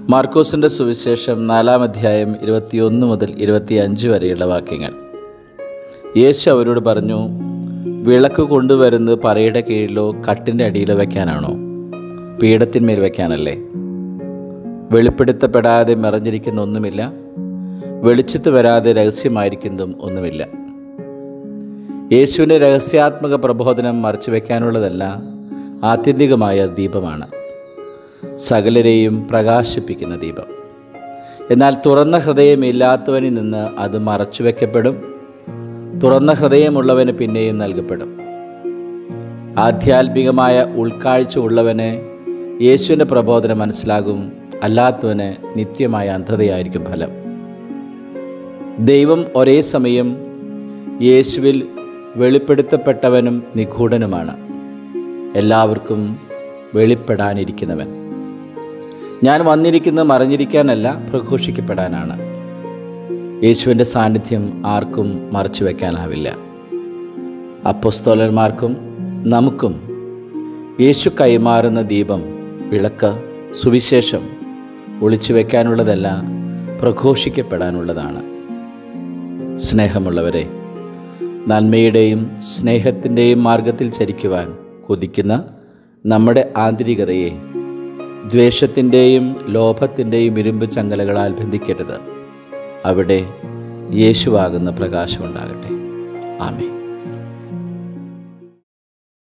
മാർക്കോസിൻ്റെ സുവിശേഷം നാലാം അധ്യായം ഇരുപത്തിയൊന്ന് മുതൽ ഇരുപത്തിയഞ്ച് വരെയുള്ള വാക്യങ്ങൾ യേശു അവരോട് പറഞ്ഞു വിളക്ക് കൊണ്ടുവരുന്നത് പറയുടെ കീഴിലോ കട്ടിൻ്റെ അടിയിലോ വയ്ക്കാനാണോ പീഠത്തിന്മേൽ വയ്ക്കാനല്ലേ വെളിപ്പെടുത്തപ്പെടാതെ മറഞ്ഞിരിക്കുന്ന ഒന്നുമില്ല വെളിച്ചത്ത് വരാതെ രഹസ്യമായിരിക്കുന്നതും ഒന്നുമില്ല യേശുവിൻ്റെ രഹസ്യാത്മക പ്രബോധനം മറച്ചു വയ്ക്കാനുള്ളതല്ല ആത്യന്തികമായ ദീപമാണ് സകലരെയും പ്രകാശിപ്പിക്കുന്ന ദീപം എന്നാൽ തുറന്ന ഹൃദയമില്ലാത്തവനിൽ നിന്ന് അത് മറച്ചു വയ്ക്കപ്പെടും തുറന്ന ഹൃദയമുള്ളവന് പിന്നെയും നൽകപ്പെടും ആധ്യാത്മികമായ ഉൾക്കാഴ്ച ഉള്ളവന് യേശുവിൻ്റെ പ്രബോധനം മനസ്സിലാകും അല്ലാത്തവന് നിത്യമായ അന്ധതയായിരിക്കും ഫലം ദൈവം ഒരേ സമയം യേശുവിൽ വെളിപ്പെടുത്തപ്പെട്ടവനും നിഗൂഢനുമാണ് എല്ലാവർക്കും വെളിപ്പെടാനിരിക്കുന്നവൻ ഞാൻ വന്നിരിക്കുന്നത് മറിഞ്ഞിരിക്കാനല്ല പ്രഘോഷിക്കപ്പെടാനാണ് യേശുവിൻ്റെ സാന്നിധ്യം ആർക്കും മറച്ചു വയ്ക്കാനാവില്ല അപ്പസ്തോലന്മാർക്കും നമുക്കും യേശു കൈമാറുന്ന ദീപം വിളക്ക് സുവിശേഷം ഒളിച്ചു വയ്ക്കാനുള്ളതല്ല പ്രഘോഷിക്കപ്പെടാനുള്ളതാണ് സ്നേഹമുള്ളവരെ നന്മയുടെയും സ്നേഹത്തിൻ്റെയും മാർഗത്തിൽ ചരിക്കുവാൻ കൊതിക്കുന്ന നമ്മുടെ ആന്തരികതയെ ദ്വേഷത്തിൻ്റെയും ലോഭത്തിൻ്റെയും ഇരുമ്പ് ചങ്ങലകളാൽ ബന്ധിക്കരുത് അവിടെ യേശുവാകുന്ന പ്രകാശമുണ്ടാകട്ടെ ആമേ